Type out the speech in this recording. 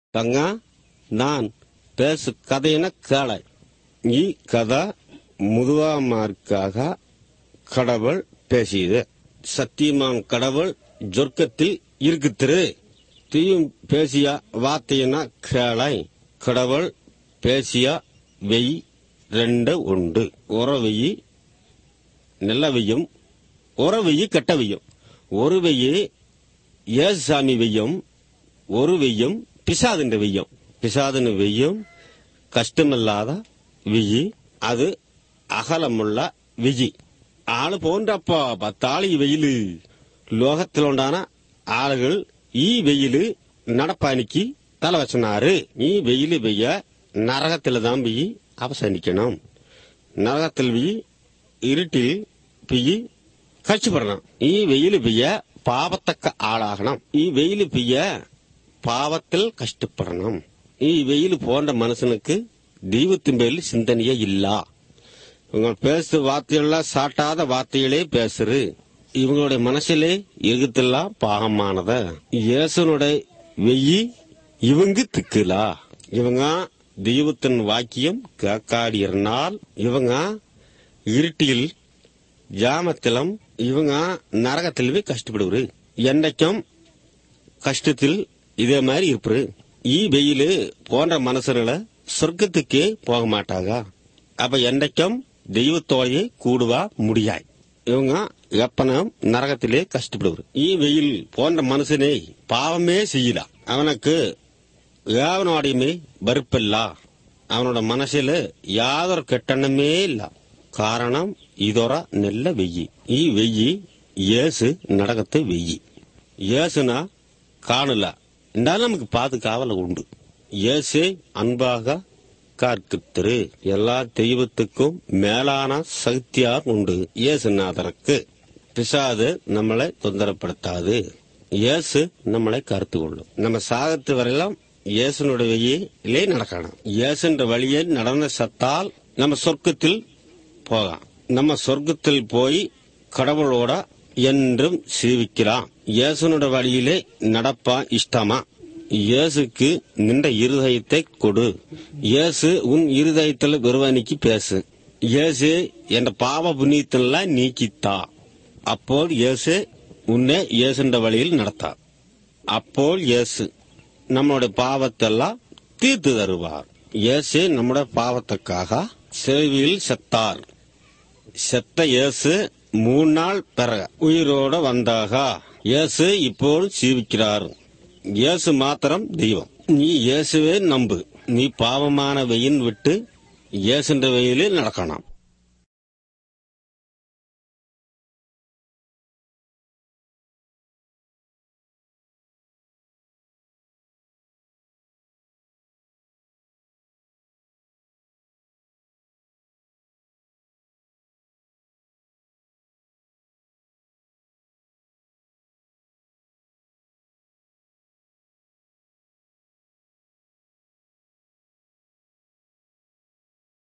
தங்க நான் பேசு கதையின கேளை ಈ கதை முதுவாமார்க்காக கடவுள் பேசியது சத்தியமான் கடவுள் சொர்க்கத்தில் இருக்குத்திரு தீயும் பேசிய வார்த்தையின கேளை கடவுள் பேசிய வெய் ரெண்டு உண்டு உறவெய் நல்ல வெய்யும் உறவெய் கெட்ட வெய்யும் ஒரு வெய்யி ஏசுசாமி வெய்யும் ஒரு வெய்யும் பிசாதுன்ற வெய்யும் பிசாதுன்னு வெய்யும் கஷ்டமில்லாத வியி அது அகலமுள்ள விஜி ஆளு போன்றப்பா பத்தாளி வெயிலு லோகத்தில் உண்டான ஆளுகள் ஈ வெயிலு நடப்பானிக்கு தலை வச்சனாரு ஈ வெயிலு பெய்ய நரகத்தில் தான் பெய்ய அவசானிக்கணும் நரகத்தில் பெய்ய இருட்டில் பெய்ய கஷ்டப்படணும் ஈ வெயிலு பெய்ய பாவத்தக்க ஆளாகணும் ஈ வெயிலு பெய்ய பாவத்தில் கஷ்டப்படணும் ஈ வெயில் போன்ற மனுஷனுக்கு தெய்வத்தின் பேரில் சிந்தனையே இல்ல இவங்க பேசு வார்த்தையெல்லாம் சாட்டாத வார்த்தைகளே பேசுறு இவங்களுடைய மனசிலே எகுத்தெல்லாம் பாகமானத இயேசுனுடைய வெயி இவங்க திக்குலா இவங்க தெய்வத்தின் வாக்கியம் கேட்காடினால் இவங்க இருட்டில் ஜாமத்திலும் இவங்க நரகத்தில் போய் கஷ்டப்படுவாரு என்னைக்கும் கஷ்டத்தில் இதே மாதிரி இருப்பாரு ஈ வெயிலு போன்ற மனுஷர்களை சொர்க்கத்துக்கே போக மாட்டாங்க அப்ப என்னைக்கும் தெய்வத்தோடையே கூடுவா முடியாய் இவங்க எப்பனும் நரகத்திலே கஷ்டப்படுவார் ஈ வெயில் போன்ற மனுஷனே பாவமே செய்யலாம் அவனுக்கு ஏவனோடையுமே வெறுப்பில்ல அவனோட மனசுல யாதொரு கெட்டெண்ணமே இல்ல காரணம் இதோட நல்ல வெய்யி ஈ வெய்யி ஏசு நடக்கத்தை வெய்யி ஏசுனா காணல இருந்தாலும் நமக்கு பாதுகாவல உண்டு இயேசு அன்பாக கார்க்குத்திரு எல்லா தெய்வத்துக்கும் மேலான சக்தியார் உண்டு இயேசுநாதருக்கு பிசாது நம்மளை தொந்தரப்படுத்தாது இயேசு நம்மளை கருத்து கொள்ளும் நம்ம சாகத்து வரையிலும் இயேசுனுடைய வழியிலே நடக்கணும் இயேசுன்ற வழியை நடந்த சத்தால் நம்ம சொர்க்கத்தில் போகலாம் நம்ம சொர்க்கத்தில் போய் கடவுளோட என்றும் சீவிக்கலாம் இயேசுனோட வழியிலே நடப்பா இஷ்டமா இயேசுக்கு நின்ற இருதயத்தை கொடு இயேசு உன் இருதயத்தில் குருவானிக்கு பேசு இயேசு என்ற பாவ புண்ணியத்தெல்லாம் நீக்கித்தா அப்போல் இயேசு உன்னை இயேசுன்ற வழியில் நடத்தா அப்போல் இயேசு நம்மளுடைய பாவத்தெல்லாம் தீர்த்து தருவார் இயேசு நம்முடைய பாவத்துக்காக செவியில் செத்தார் செத்த இயேசு மூணு நாள் பிறகு உயிரோட வந்தாக இயேசு இப்போது ஜீவிக்கிறார் இயேசு மாத்திரம் தெய்வம் நீ இயேசுவே நம்பு நீ பாவமான வெயின் விட்டு இயேசுன்ற வெயிலில் நடக்கணும்